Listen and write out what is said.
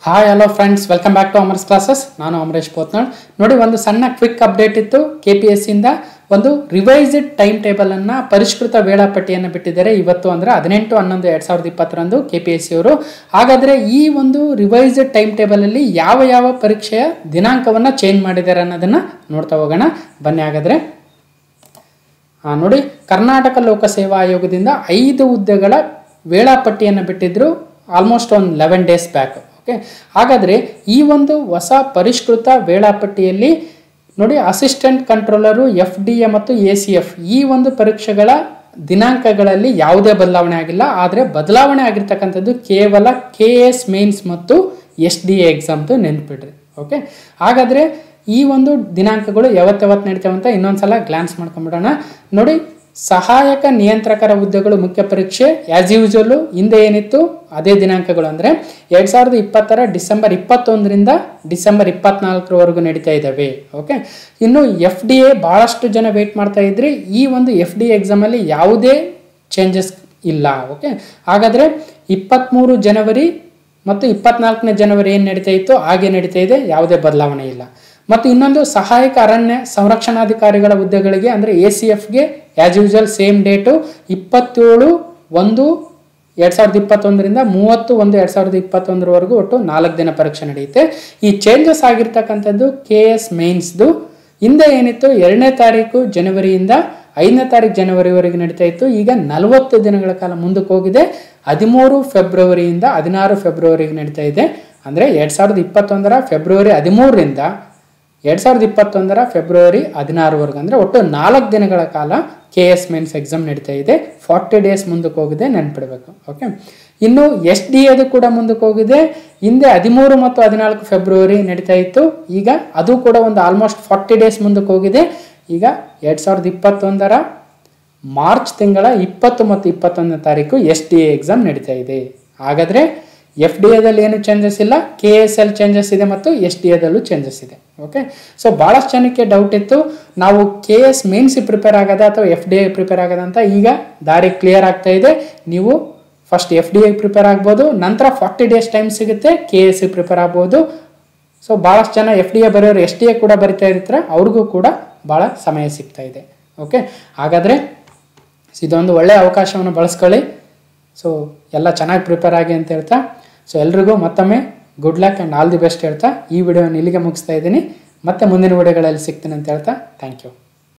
hi hello friends welcome back to Amar's classes ನಾನು ಅಮರೇಶ್ ಪೋತ್ನಾಳ್ ನೋಡಿ ಒಂದು ಸಣ್ಣ ಕ್ವಿಕ್ ಅಪ್ಡೇಟ್ ಇತ್ತು ಕೆ ಪಿ ಎಸ್ ಇಂದ ಒಂದು ರಿವೈಸ್ಡ್ ಟೈಮ್ ಟೇಬಲ್ ಅನ್ನ ಪರಿಷ್ಕೃತ ವೇಳಾಪಟ್ಟಿಯನ್ನು ಬಿಟ್ಟಿದ್ದಾರೆ ಇವತ್ತು ಅಂದ್ರೆ ಹದಿನೆಂಟು ಹನ್ನೊಂದು ಎರಡ್ ಸಾವಿರದ ಇಪ್ಪತ್ತರಂದು ಕೆ ಪಿ ಎಸ್ ಸಿ ಅವರು ಹಾಗಾದ್ರೆ ಈ ಒಂದು ರಿವೈಸ್ಡ್ ಟೈಮ್ ಟೇಬಲ್ ಅಲ್ಲಿ ಯಾವ ಯಾವ ಪರೀಕ್ಷೆಯ ದಿನಾಂಕವನ್ನ ಚೇಂಜ್ ಮಾಡಿದ್ದಾರೆ ಅನ್ನೋದನ್ನ ನೋಡ್ತಾ ಹೋಗೋಣ ಬನ್ನಿ ಹಾಗಾದ್ರೆ ಆ, ನೋಡಿ ಕರ್ನಾಟಕ ಲೋಕಸೇವಾ ಆಯೋಗದಿಂದ ಐದು ಹುದ್ದೆಗಳ ವೇಳಾಪಟ್ಟಿಯನ್ನು ಬಿಟ್ಟಿದ್ರು ಆಲ್ಮೋಸ್ಟ್ ಒಂದು ಲೆವೆನ್ ಡೇಸ್ ಬ್ಯಾಕ್ ಓಕೆ ಹಾಗಾದರೆ ಈ ಒಂದು ಹೊಸ ಪರಿಷ್ಕೃತ ವೇಳಾಪಟ್ಟಿಯಲ್ಲಿ ನೋಡಿ assistant controller F D A ಮತ್ತು ಎ ಸಿ ಎಫ್ ಈ ಒಂದು ಪರೀಕ್ಷೆಗಳ ದಿನಾಂಕಗಳಲ್ಲಿ ಯಾವುದೇ ಬದಲಾವಣೆ ಆಗಿಲ್ಲ ಆದರೆ ಬದಲಾವಣೆ ಆಗಿರ್ತಕ್ಕಂಥದ್ದು ಕೇವಲ ಕೆ ಎಸ್ ಮೇನ್ಸ್ ಮತ್ತು ಎಸ್ ಡಿ ಎ ಎಕ್ಸಾಮ್ದು ನೆನ್ಪಿಡ್ರಿ ಓಕೆ ಹಾಗಾದರೆ ಈ ಒಂದು ದಿನಾಂಕಗಳು ಯಾವತ್ತಾವತ್ತು ನಡೀತಾವೆ ಅಂತ ಇನ್ನೊಂದ್ಸಲ ಗ್ಲಾನ್ಸ್ ಮಾಡ್ಕೊಂಡ್ಬಿಡೋಣ ನೋಡಿ ಸಹಾಯಕ ನಿಯಂತ್ರಕರ ಹುದ್ದೆಗಳು ಮುಖ್ಯ ಪರೀಕ್ಷೆ ಆ್ಯಸ್ ಯೂಶುವಲು ಹಿಂದೆ ಏನಿತ್ತು ಅದೇ ದಿನಾಂಕಗಳು ಅಂದರೆ ಎರಡು ಸಾವಿರದ ಇಪ್ಪತ್ತರ ಡಿಸೆಂಬರ್ ಇಪ್ಪತ್ತೊಂದರಿಂದ ಡಿಸೆಂಬರ್ ಇಪ್ಪತ್ನಾಲ್ಕರವರೆಗೂ ನಡೀತಾ ಇದ್ದಾವೆ ಓಕೆ ಇನ್ನು ಎಫ್ ಡಿ ಎ ಭಾಳಷ್ಟು ಜನ ವೇಟ್ ಮಾಡ್ತಾ ಇದ್ರಿ ಈ ಒಂದು ಎಫ್ ಡಿ ಎಕ್ಸಾಮಲ್ಲಿ ಯಾವುದೇ ಚೇಂಜಸ್ ಇಲ್ಲ ಓಕೆ ಹಾಗಾದರೆ ಇಪ್ಪತ್ತ್ಮೂರು ಜನವರಿ ಮತ್ತು ಇಪ್ಪತ್ನಾಲ್ಕನೇ ಜನವರಿ ಏನು ನಡೀತಾ ಇತ್ತು ಹಾಗೆ ನಡೀತಾ ಇದೆ ಯಾವುದೇ ಬದಲಾವಣೆ ಇಲ್ಲ ಮತ್ತು ಇನ್ನೊಂದು ಸಹಾಯಕ ಅರಣ್ಯ ಸಂರಕ್ಷಣಾಧಿಕಾರಿಗಳ ಹುದ್ದೆಗಳಿಗೆ ಅಂದರೆ ಎ ಸಿ ಎಫ್ಗೆ ಆ್ಯಸ್ ಯೂಶುವಲ್ ಸೇಮ್ ಡೇಟು ಇಪ್ಪತ್ತೇಳು ಒಂದು ಎರಡು ಸಾವಿರದ ಇಪ್ಪತ್ತೊಂದರಿಂದ ಮೂವತ್ತು ಒಂದು ಎರಡು ಸಾವಿರದ ಇಪ್ಪತ್ತೊಂದರವರೆಗೂ ಒಟ್ಟು ನಾಲ್ಕು ದಿನ ಪರೀಕ್ಷೆ ನಡೆಯುತ್ತೆ ಈ ಚೇಂಜಸ್ ಆಗಿರ್ತಕ್ಕಂಥದ್ದು ಕೆ ಎಸ್ ಮೇನ್ಸ್ದು ಹಿಂದೆ ಏನಿತ್ತು ಎರಡನೇ ತಾರೀಕು ಜನವರಿಯಿಂದ ಐದನೇ ತಾರೀಕು ಜನವರಿವರೆಗೆ ನಡೀತಾ ಇತ್ತು ಈಗ ನಲವತ್ತು ದಿನಗಳ ಕಾಲ ಮುಂದಕ್ಕೆ ಹೋಗಿದೆ ಹದಿಮೂರು ಫೆಬ್ರವರಿಯಿಂದ ಹದಿನಾರು ಫೆಬ್ರವರಿಗೆ ನಡೀತಾ ಇದೆ ಅಂದರೆ ಎರಡು ಸಾವಿರದ ಇಪ್ಪತ್ತೊಂದರ ಫೆಬ್ರವರಿ ಹದಿಮೂರರಿಂದ ಎರಡು ಸಾವಿರದ ಇಪ್ಪತ್ತೊಂದರ ಫೆಬ್ರವರಿ ಹದಿನಾರವರೆಗೆ ಅಂದರೆ ಒಟ್ಟು ನಾಲ್ಕು ದಿನಗಳ ಕಾಲ ಕೆ ಎಸ್ ಮೇನ್ಸ್ ಎಕ್ಸಾಮ್ ನಡೀತಾ ಇದೆ ಫಾರ್ಟಿ ಡೇಸ್ ಮುಂದಕ್ಕೆ ಹೋಗಿದೆ ನೆನ್ಪಿಡಬೇಕು ಓಕೆ ಇನ್ನು ಎಸ್ ಡಿ ಎದು ಕೂಡ ಮುಂದಕ್ಕೆ ಹೋಗಿದೆ ಹಿಂದೆ ಹದಿಮೂರು ಮತ್ತು ಹದಿನಾಲ್ಕು ಫೆಬ್ರವರಿ ನಡೀತಾ ಇತ್ತು ಈಗ ಅದು ಕೂಡ ಒಂದು ಆಲ್ಮೋಸ್ಟ್ ಫಾರ್ಟಿ ಡೇಸ್ ಮುಂದಕ್ಕೆ ಹೋಗಿದೆ ಈಗ ಎರಡು ಸಾವಿರದ ಇಪ್ಪತ್ತೊಂದರ ಮಾರ್ಚ್ ತಿಂಗಳ ಇಪ್ಪತ್ತು ಮತ್ತು ಇಪ್ಪತ್ತೊಂದನೇ ತಾರೀಕು ಎಸ್ ಡಿ ಎ ಎಕ್ಸಾಮ್ ನಡೀತಾ ಇದೆ ಹಾಗಾದರೆ ಎಫ್ ಡಿ ಎದಲ್ಲಿ ಏನು ಚೇಂಜಸ್ ಇಲ್ಲ ಕೆ ಎಸ್ ಎಲ್ ಚೇಂಜಸ್ ಇದೆ ಮತ್ತು ಎಸ್ ಡಿ ಎದಲ್ಲೂ ಚೇಂಜಸ್ ಇದೆ ಓಕೆ ಸೊ ಭಾಳಷ್ಟು ಜನಕ್ಕೆ ಡೌಟ್ ಇತ್ತು ನಾವು ಕೆ ಎಸ್ ಮೇನ್ಸಿ ಪ್ರಿಪೇರ್ ಆಗೋದ ಅಥವಾ ಎಫ್ ಡಿ ಎ ಪ್ರಿಪೇರ್ ಆಗೋದ ಅಂತ ಈಗ ದಾರಿ ಕ್ಲಿಯರ್ ಆಗ್ತಾ ಇದೆ ನೀವು first F D A prepare ಆಗ್ಬೋದು ನಂತರ ಫಾರ್ಟಿ ಡೇಸ್ ಟೈಮ್ ಸಿಗುತ್ತೆ ಕೆ ಎಸ್ ಸಿ ಪ್ರಿಪೇರ್ ಆಗ್ಬೋದು ಸೊ ಭಾಳಷ್ಟು ಜನ ಎಫ್ ಡಿ ಎ ಬರೆಯೋರು ಎಸ್ ಡಿ ಎ ಕೂಡ ಬರಿತಾ ಇರ್ತಾರೆ ಅವ್ರಿಗೂ ಕೂಡ ಭಾಳ ಸಮಯ ಸಿಗ್ತಾ ಇದೆ ಓಕೆ ಹಾಗಾದರೆ ಇದೊಂದು ಒಳ್ಳೆಯ ಅವಕಾಶವನ್ನು ಬಳಸ್ಕೊಳ್ಳಿ ಸೊ ಎಲ್ಲ ಚೆನ್ನಾಗಿ ಪ್ರಿಪೇರ್ ಆಗಿ ಅಂತ ಹೇಳ್ತಾ ಸೊ ಎಲ್ರಿಗೂ ಮತ್ತೊಮ್ಮೆ good luck and all the best ಹೇಳ್ತಾ ಈ ವಿಡಿಯೋನ ಇಲ್ಲಿಗೆ ಮುಗಿಸ್ತಾ ಇದ್ದೀನಿ ಮತ್ತೆ ಮುಂದಿನ ವಿಡಿಯೋಗಳಲ್ಲಿ ಸಿಗ್ತೀನಿ ಅಂತ ಹೇಳ್ತಾ ಥ್ಯಾಂಕ್ ಯು